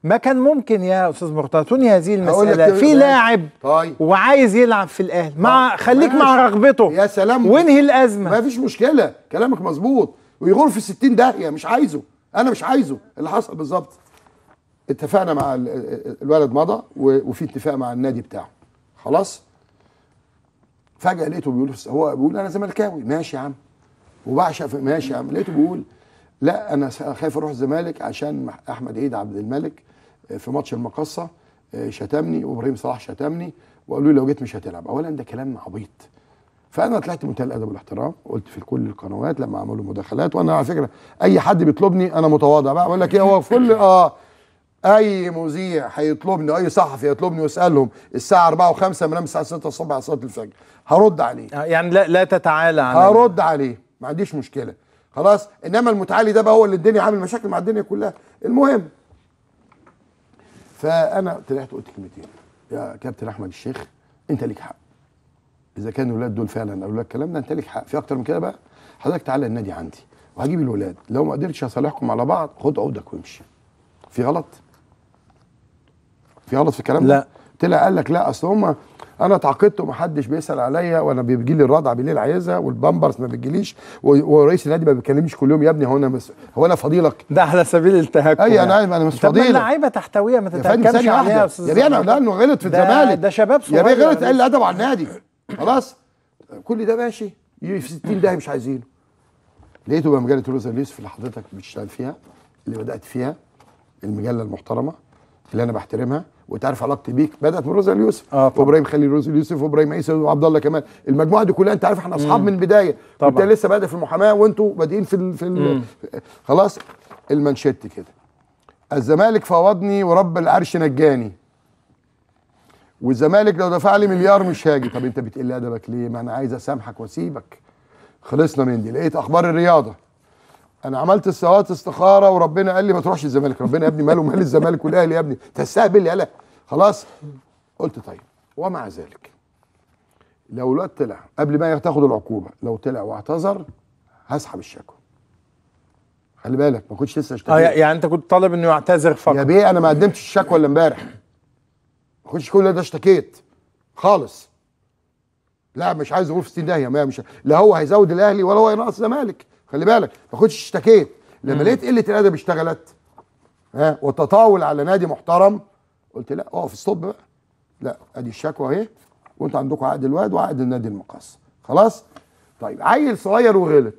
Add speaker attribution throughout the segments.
Speaker 1: ما كان ممكن يا استاذ مرتضى تنهي هذه
Speaker 2: هقول لك
Speaker 1: المساله في
Speaker 2: ماشي.
Speaker 1: لاعب
Speaker 2: طيب
Speaker 1: وعايز يلعب في الاهلي مع
Speaker 2: آه،
Speaker 1: خليك مع
Speaker 2: ماشي.
Speaker 1: رغبته
Speaker 2: يا سلام
Speaker 1: وانهي الازمه
Speaker 2: ما فيش مشكله كلامك مظبوط ويغور في 60 داهيه مش عايزه انا مش عايزه اللي حصل بالظبط اتفقنا مع ال- ال- الولد مضى و- وفي اتفاق مع النادي بتاعه خلاص فجاه لقيته بيقول هو بيقول انا زملكاوي ماشي يا عم وبعشق في- ماشي يا عم لقيته بيقول لا انا س- خايف اروح الزمالك عشان مح- احمد عيد عبد الملك آه، في ماتش المقصه آه، شتمني وابراهيم صلاح شتمني وقالوا لي لو جيت مش هتلعب اولا ده كلام عبيط فانا طلعت منتهى الادب والاحترام قلت في كل القنوات لما عملوا مداخلات وانا على فكره اي حد بيطلبني انا متواضع بقى اقول لك ايه هو في كل اه اي مذيع هيطلبني اي صحفي يطلبني واسالهم الساعه 4 و5 بنام الساعه 6 الصبح على صلاه الفجر هرد عليه
Speaker 1: آه، يعني لا لا تتعالى عن
Speaker 2: هرد عليه ما عنديش مشكله خلاص انما المتعالي ده بقى هو اللي الدنيا عامل مشاكل مع الدنيا كلها المهم فانا طلعت قلت كلمتين يا كابتن احمد الشيخ انت ليك حق اذا كانوا الولاد دول فعلا قالوا لك الكلام ده انت ليك حق في اكتر من كده بقى حضرتك تعالى النادي عندي وهجيب الولاد لو ما قدرتش اصالحكم على بعض خد عقدك وامشي في غلط في غلط في الكلام ده
Speaker 1: لا.
Speaker 2: طلع قال لك لا اصل هم انا اتعاقدت ومحدش بيسال عليا وانا بيجي لي الرضع بالليل عايزها والبامبرز ما بتجيليش و- ورئيس النادي ما بيكلمنيش كل يوم يا ابني هو انا مس... هو انا فضيلك
Speaker 1: ده على سبيل التهكم
Speaker 2: اي
Speaker 1: يعني.
Speaker 2: انا عارف انا مش
Speaker 1: طب ما
Speaker 2: فضيلك
Speaker 1: اللعيبه تحتويه ما
Speaker 2: يا فندم
Speaker 1: تتهكمش
Speaker 2: ثانية
Speaker 1: عليها يا
Speaker 2: واحدة
Speaker 1: استاذ
Speaker 2: يا بيه انا
Speaker 1: زهر.
Speaker 2: لانه غلط في
Speaker 1: ده-
Speaker 2: الزمالك
Speaker 1: ده شباب
Speaker 2: يا بيه
Speaker 1: صغير
Speaker 2: غلط
Speaker 1: لسه.
Speaker 2: قال ادب على النادي خلاص كل ده ماشي يجي في 60 ده مش عايزينه لقيته بقى مجله روزا اليوسف اللي حضرتك بتشتغل فيها اللي بدات فيها المجله المحترمه اللي انا بحترمها وانت عارف علاقتي بيك بدات من روزا اليوسف
Speaker 1: آه طبعا.
Speaker 2: وابراهيم خليل روزا اليوسف وابراهيم عيسى وعبد الله كمال المجموعه دي كلها انت عارف احنا اصحاب من البدايه
Speaker 1: طبعا.
Speaker 2: كنت لسه بادئ في المحاماه وانتوا بادئين في ال في ال خلاص المانشيت كده الزمالك فوضني ورب العرش نجاني والزمالك لو دفع لي مليار مش هاجي طب انت بتقل ادبك ليه ما انا عايز اسامحك واسيبك خلصنا من دي لقيت اخبار الرياضه انا عملت صلاه استخاره وربنا قال لي ما تروحش الزمالك ربنا يا ابني ماله مال الزمالك والاهلي يا ابني تستهبل يالا خلاص قلت طيب ومع ذلك لو الواد طلع قبل ما تاخد العقوبه لو طلع واعتذر هسحب الشكوى خلي بالك ما كنتش لسه
Speaker 1: اه
Speaker 2: اشتغلت
Speaker 1: يعني انت كنت طالب انه يعتذر
Speaker 2: يا
Speaker 1: فقط
Speaker 2: بيه انا ما قدمتش الشكوى الا امبارح ما كنتش كل ده اشتكيت خالص لا مش عايز اقول في 60 داهيه ما مش لا هو هيزود الاهلي ولا هو هينقص الزمالك خلي بالك ما كنتش اشتكيت لما لقيت قله الادب اشتغلت ها والتطاول على نادي محترم قلت لا اقف ستوب بقى لا ادي الشكوى اهي وانتوا عندكم عقد الواد وعقد النادي المقص خلاص طيب عيل صغير وغلط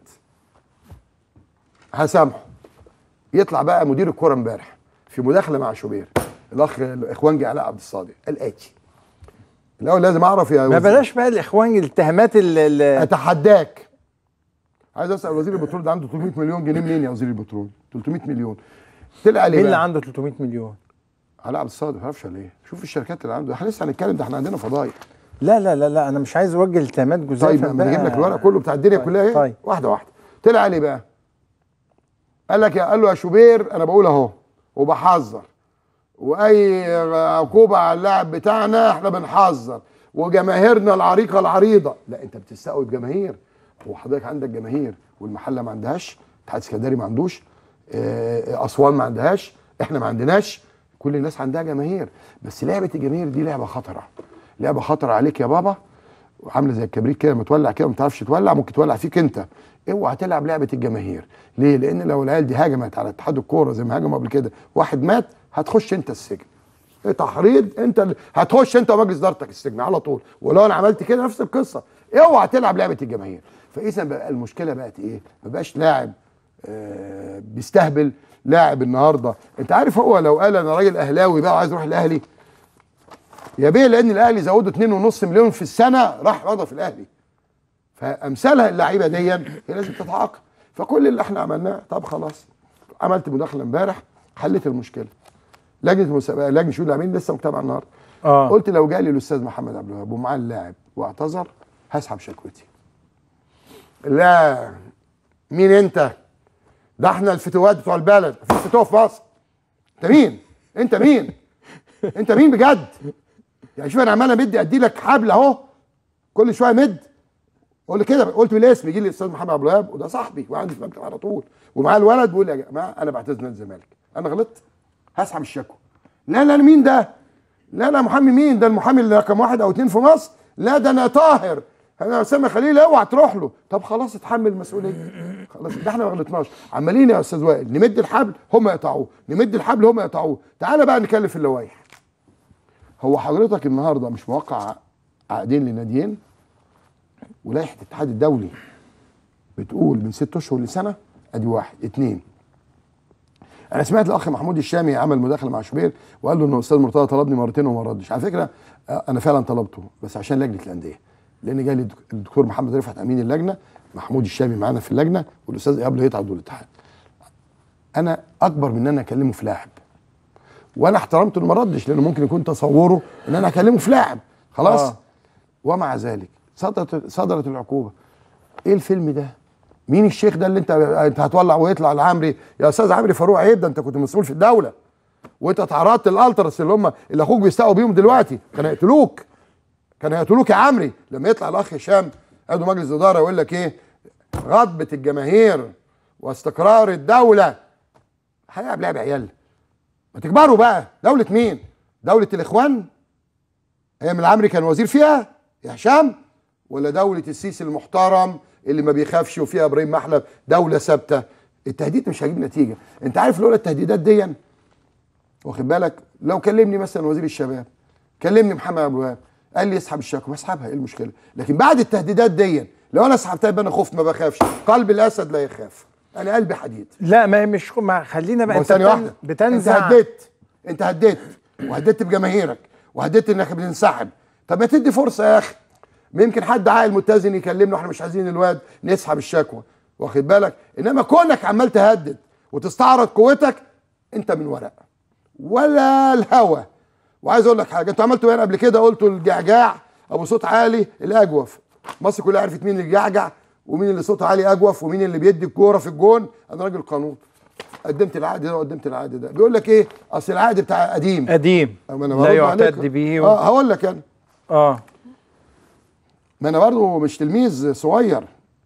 Speaker 2: هسامحه يطلع بقى مدير الكوره امبارح في مداخله مع شوبير الاخ الاخوانجي علاء عبد الصادق قال اتي الاول لازم اعرف يا
Speaker 1: ما
Speaker 2: وزير.
Speaker 1: بلاش بقى الاخوان الاتهامات ال- ال-
Speaker 2: اتحداك عايز اسال وزير البترول ده عنده 300 مليون جنيه منين يا وزير البترول 300 مليون طلع عليه
Speaker 1: مين اللي
Speaker 2: بقى؟
Speaker 1: عنده 300 مليون
Speaker 2: علاء عبد الصادق ما اعرفش ليه شوف الشركات اللي عنده احنا لسه هنتكلم ده احنا عندنا فضايح
Speaker 1: لا لا لا لا انا مش عايز اوجه التهامات جزافا
Speaker 2: طيب ما نجيب لك الورق كله بتاع الدنيا
Speaker 1: طيب،
Speaker 2: كلها ايه
Speaker 1: طيب.
Speaker 2: واحده واحده طلع عليه بقى قال لك يا قال له يا شوبير انا بقول اهو وبحذر واي عقوبه على اللاعب بتاعنا احنا بنحذر وجماهيرنا العريقه العريضه لا انت بتستقوي بجماهير هو حضرتك عندك جماهير والمحله ما عندهاش اتحاد اسكندري ما عندوش آه، اسوان ما عندهاش احنا ما عندناش كل الناس عندها جماهير بس لعبه الجماهير دي لعبه خطره لعبه خطره عليك يا بابا عامله زي الكبريت كده متولع كده ما تعرفش تولع ممكن تولع فيك انت اوعى تلعب لعبه الجماهير ليه لان لو العيال دي هاجمت على اتحاد الكوره زي ما هاجموا قبل كده واحد مات هتخش انت السجن إيه تحريض انت اللي- هتخش انت ومجلس ادارتك السجن على طول ولو انا عملت كده نفس القصه اوعى تلعب لعبه الجماهير فاذا بقى المشكله بقت ايه ما بقاش لاعب آه بيستهبل لاعب النهارده انت عارف هو لو قال انا راجل اهلاوي بقى وعايز اروح الاهلي يا بيه لان الاهلي زودوا 2.5 مليون في السنه راح مضى في الاهلي فامثالها اللعيبه دي هي لازم تتعاقب فكل اللي احنا عملناه طب خلاص عملت مداخله امبارح حلت المشكله لجنه المسابقه لجنه شؤون اللاعبين لسه مجتمع النهارده
Speaker 1: اه
Speaker 2: قلت لو جالي الاستاذ محمد عبد الوهاب ومعاه اللاعب واعتذر هسحب شكوتي لا مين انت ده احنا الفتوات بتوع البلد في فتوه في مصر انت مين انت مين انت مين بجد يعني شوف انا عمال امد ادي لك حبل اهو كل شويه مد قول لي كده قلت بالاسم يجي لي الاستاذ محمد عبد الوهاب وده صاحبي وعندي في المكتب على طول ومعاه الولد بيقول لي يا جماعه انا بعتذر نادي الزمالك انا غلطت هسحب الشكوى لا لا مين ده لا لا محامي مين ده المحامي اللي رقم واحد او اتنين في مصر لا ده انا طاهر انا اسامه خليل اوعى تروح له طب خلاص اتحمل المسؤوليه خلاص ده احنا ما غلطناش عمالين يا استاذ وائل نمد الحبل هم يقطعوه نمد الحبل هم يقطعوه تعالى بقى نتكلم في اللوائح هو حضرتك النهارده مش موقع عقدين لناديين ولائحه الاتحاد الدولي بتقول من ست اشهر لسنه ادي واحد اتنين انا سمعت الاخ محمود الشامي عمل مداخله مع شوبير وقال له ان الاستاذ مرتضى طلبني مرتين وما ردش على فكره آه، انا فعلا طلبته بس عشان لجنه الانديه لان جالي الدك- الدكتور محمد رفعت امين اللجنه محمود الشامي معانا في اللجنه والاستاذ ايهاب لهيط عضو الاتحاد انا اكبر من ان انا اكلمه في لاعب وانا احترمته انه ما ردش لانه ممكن يكون تصوره ان انا اكلمه في لاعب خلاص
Speaker 1: آه.
Speaker 2: آه. ومع ذلك صدرت صدرت العقوبه ايه الفيلم ده مين الشيخ ده اللي انت انت هتولع ويطلع لعمري يا استاذ عمري فاروق عيب ده انت كنت مسؤول في الدوله وانت تعرضت للالترس اللي هم اللي اخوك بيستقوا بيهم دلوقتي كانوا يقتلوك كانوا يقتلوك يا عمري لما يطلع الاخ هشام عضو مجلس الاداره يقول لك ايه غضبه الجماهير واستقرار الدوله هيلعب لعب عيال ما تكبروا بقى دولة مين؟ دولة الإخوان؟ أيام العمري كان وزير فيها يا هشام؟ ولا دولة السيسي المحترم اللي ما بيخافش وفيها إبراهيم محلب دولة ثابتة؟ التهديد مش هيجيب نتيجة، أنت عارف لولا التهديدات دي واخد بالك لو كلمني مثلا وزير الشباب كلمني محمد ابو الوهاب قال لي اسحب الشكوى اسحبها ايه المشكله لكن بعد التهديدات دي لو انا سحبتها يبقى انا خفت ما بخافش قلب الاسد لا يخاف انا قلبي حديد
Speaker 1: لا ما هي مش ما خلينا بقى
Speaker 2: ما هو ثانية
Speaker 1: بتن-
Speaker 2: واحدة انت
Speaker 1: بتنزع
Speaker 2: هديت انت هديت وهديت بجماهيرك وهديت انك بتنسحب طب ما تدي فرصة يا اخي ما يمكن حد عاقل متزن يكلمنا واحنا مش عايزين الواد نسحب الشكوى واخد بالك انما كونك عمال تهدد وتستعرض قوتك انت من ورق ولا الهوى وعايز اقول لك حاجه انتوا عملتوا هنا قبل كده قلتوا الجعجاع ابو صوت عالي الاجوف مصر كلها عرفت مين اللي جعجع ومين اللي صوته عالي اجوف ومين اللي بيدي الكوره في الجون انا راجل قانون قدمت العقد ده وقدمت العقد ده بيقول لك ايه اصل العقد بتاع قديم
Speaker 1: قديم
Speaker 2: أما أنا
Speaker 1: لا
Speaker 2: برد
Speaker 1: يعتد
Speaker 2: عليك.
Speaker 1: به و...
Speaker 2: اه هقول لك انا
Speaker 1: اه
Speaker 2: ما انا برضه مش تلميذ صغير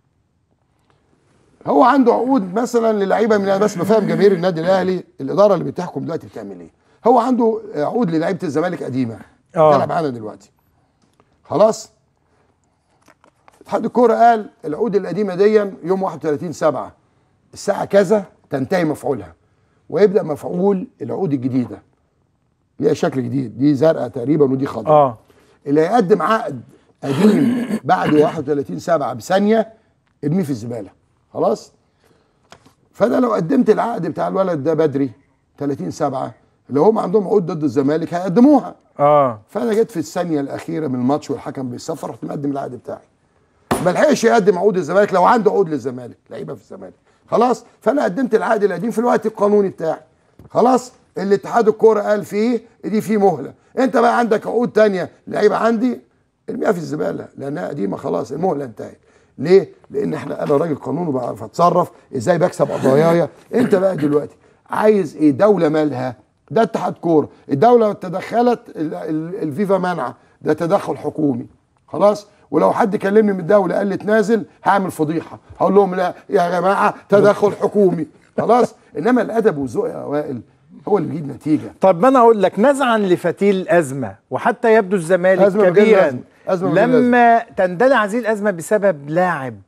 Speaker 2: هو عنده عقود مثلا للعيبه من انا بس بفهم جماهير النادي الاهلي الاداره اللي بتحكم دلوقتي بتعمل ايه هو عنده عقود للعيبه الزمالك قديمه
Speaker 1: آه.
Speaker 2: بتلعب معانا دلوقتي خلاص اتحاد الكوره قال العقود القديمه دي يوم 31 7 الساعه كذا تنتهي مفعولها ويبدا مفعول العقود الجديده ليها شكل جديد دي زرقاء تقريبا ودي خضراء
Speaker 1: اه
Speaker 2: اللي هيقدم عقد قديم بعد 31 7 بثانيه ارميه في الزباله خلاص فانا لو قدمت العقد بتاع الولد ده بدري 30 7 لو هم عندهم عقود ضد الزمالك هيقدموها
Speaker 1: اه
Speaker 2: فانا جيت في الثانيه الاخيره من الماتش والحكم بيصفر رحت مقدم العقد بتاعي ما لحقش يقدم عقود الزمالك لو عنده عقود للزمالك لعيبه في الزمالك خلاص فانا قدمت العقد القديم في الوقت القانوني بتاعي خلاص اللي اتحاد الكوره قال فيه دي فيه مهله انت بقى عندك عقود تانية لعيبه عندي ارميها في الزباله لانها قديمه خلاص المهله انتهت ليه؟ لان احنا انا راجل قانون وبعرف اتصرف ازاي بكسب قضاياي انت بقى دلوقتي عايز ايه دوله مالها ده اتحاد كوره الدوله تدخلت ال- ال- الفيفا منع ده تدخل حكومي خلاص ولو حد كلمني من الدوله قال لي تنازل هعمل فضيحه هقول لهم لا يا جماعه تدخل حكومي خلاص انما الادب والذوق يا وائل هو اللي بيجيب نتيجه
Speaker 1: طب ما انا اقول لك نزعا لفتيل الازمه وحتى يبدو الزمالك
Speaker 2: أزمة من غير
Speaker 1: كبيرا
Speaker 2: لازمة. أزمة من غير
Speaker 1: لما تندلع هذه الازمه بسبب لاعب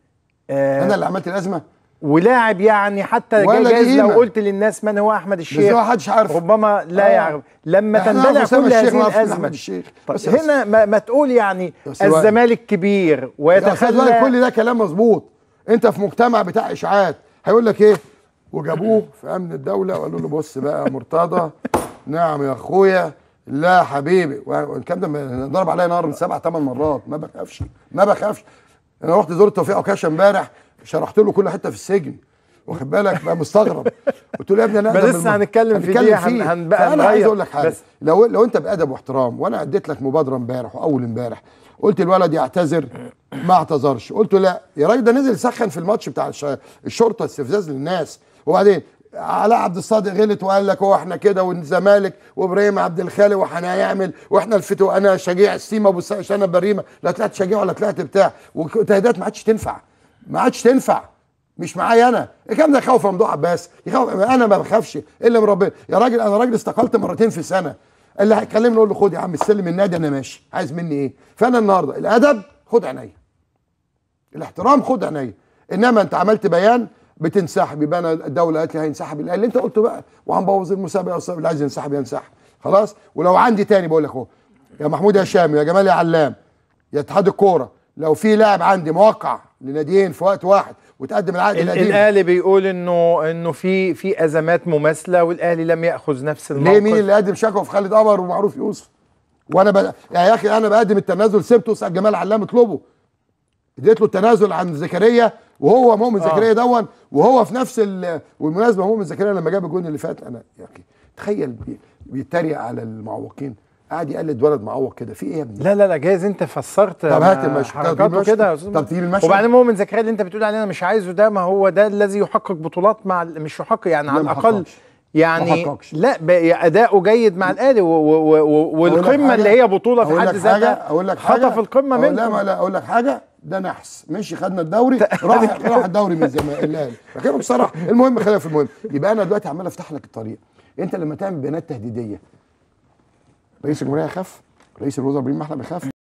Speaker 1: آه
Speaker 2: انا اللي عملت الازمه
Speaker 1: ولاعب يعني حتى
Speaker 2: ولا
Speaker 1: جايز لو
Speaker 2: قيمة.
Speaker 1: قلت للناس من هو احمد
Speaker 2: بس
Speaker 1: الشيخ
Speaker 2: هو محدش عارف
Speaker 1: ربما لا
Speaker 2: آه.
Speaker 1: يعرف لما
Speaker 2: إحنا
Speaker 1: تندلع
Speaker 2: نعرف أسامة
Speaker 1: كل
Speaker 2: الشيخ
Speaker 1: هذه
Speaker 2: ونعرف مين
Speaker 1: الازمه
Speaker 2: أحمد الشيخ.
Speaker 1: طب
Speaker 2: بس-
Speaker 1: هنا ما, ما تقول يعني
Speaker 2: بس وائل.
Speaker 1: الزمالك كبير
Speaker 2: يا استاذ وائل
Speaker 1: ويتخلى
Speaker 2: كل ده كلام مظبوط انت في مجتمع بتاع اشاعات هيقول لك ايه وجابوه في امن الدوله وقالوا له بص بقى يا مرتضى نعم يا اخويا لا حبيبي والكلام ده ضرب عليا نار من سبع ثمان مرات ما بخافش ما بخافش انا رحت زرت توفيق عكاشه امبارح شرحت له كل حته في السجن واخد بالك بقى مستغرب قلت له يا ابني انا
Speaker 1: ما
Speaker 2: أقدم
Speaker 1: لسه
Speaker 2: من-
Speaker 1: هنتكلم في دي،
Speaker 2: هنتكلم
Speaker 1: هن-
Speaker 2: فيه.
Speaker 1: هنبقى
Speaker 2: فانا عايز
Speaker 1: نغير.
Speaker 2: اقول لك حاجه
Speaker 1: بس-
Speaker 2: لو لو انت بادب واحترام وانا اديت لك مبادره امبارح واول امبارح قلت الولد يعتذر ما اعتذرش قلت له لا يا راجل ده نزل يسخن في الماتش بتاع الش- الشرطه استفزاز للناس وبعدين علاء عبد الصادق غلط وقال لك هو احنا كده والزمالك وابراهيم عبد الخالق واحنا هنعمل واحنا الفتو انا شجيع السيما ابو شنب بريمه لا طلعت شجيع ولا طلعت بتاع وتهديدات ما عادش تنفع ما عادش تنفع مش معايا انا الكلام ده يخوف ممدوح عباس يخوف انا ما بخافش الا من ربنا يا راجل انا راجل استقلت مرتين في سنه اللي هيكلمني اقول له خد يا عم استلم النادي انا ماشي عايز مني ايه فانا النهارده الادب خد عينيا الاحترام خد عينيا انما انت عملت بيان بتنسحب يبقى انا الدوله قالت لي هينسحب اللي انت قلته بقى وهنبوظ المسابقه والسبب اللي عايز ينسحب ينسحب خلاص ولو عندي تاني بقول لك اهو يا محمود يا شامي يا جمال يا علام يا اتحاد الكوره لو في لاعب عندي موقع لناديين في وقت واحد وتقدم العقد
Speaker 1: ال-
Speaker 2: القديم
Speaker 1: الاهلي بيقول انه انه في في ازمات مماثله والاهلي لم ياخذ نفس الموقف
Speaker 2: ليه مين اللي قدم شكوى في خالد قمر ومعروف يوسف وانا ب... يعني يا اخي انا بقدم التنازل سبته اسال جمال علام اطلبه اديت له التنازل عن زكريا وهو مؤمن
Speaker 1: آه.
Speaker 2: زكريا دون وهو في نفس ال... والمناسبه مؤمن زكريا لما جاب الجون اللي فات انا يا اخي تخيل بي... بيتريق على المعوقين قاعد يقلد ولد معوق كده في ايه يا ابني
Speaker 1: لا لا لا جايز انت فسرت
Speaker 2: طب هات
Speaker 1: مع
Speaker 2: المشهد. طب
Speaker 1: حركاته
Speaker 2: المشهد.
Speaker 1: كده يا أستاذ
Speaker 2: طب تجيب المشهد.
Speaker 1: وبعدين مؤمن زكريا اللي انت بتقول عليه انا مش عايزه ده ما هو ده الذي يحقق بطولات مع ال- مش يحقق يعني
Speaker 2: لا،
Speaker 1: على
Speaker 2: ما
Speaker 1: الاقل
Speaker 2: حققش.
Speaker 1: يعني
Speaker 2: ما حققش.
Speaker 1: لا ب- اداؤه جيد مع الاهلي و- و- و-
Speaker 2: أقول لك
Speaker 1: والقمه
Speaker 2: حاجة؟
Speaker 1: اللي هي بطوله في
Speaker 2: أقول
Speaker 1: حد
Speaker 2: لك حاجة؟
Speaker 1: ذاتها
Speaker 2: اقول لك حاجه
Speaker 1: خطف القمه
Speaker 2: أقول- لا
Speaker 1: منكم
Speaker 2: ما لا اقول لك حاجه ده نحس ماشي خدنا الدوري راح راح الدوري من زمان الاهلي فكانوا بصراحه المهم خلينا في المهم يبقى انا دلوقتي عمال افتح لك الطريق انت لما تعمل بيانات تهديديه رئيس الجمهوريه يخاف رئيس الوزراء ابراهيم محلب يخاف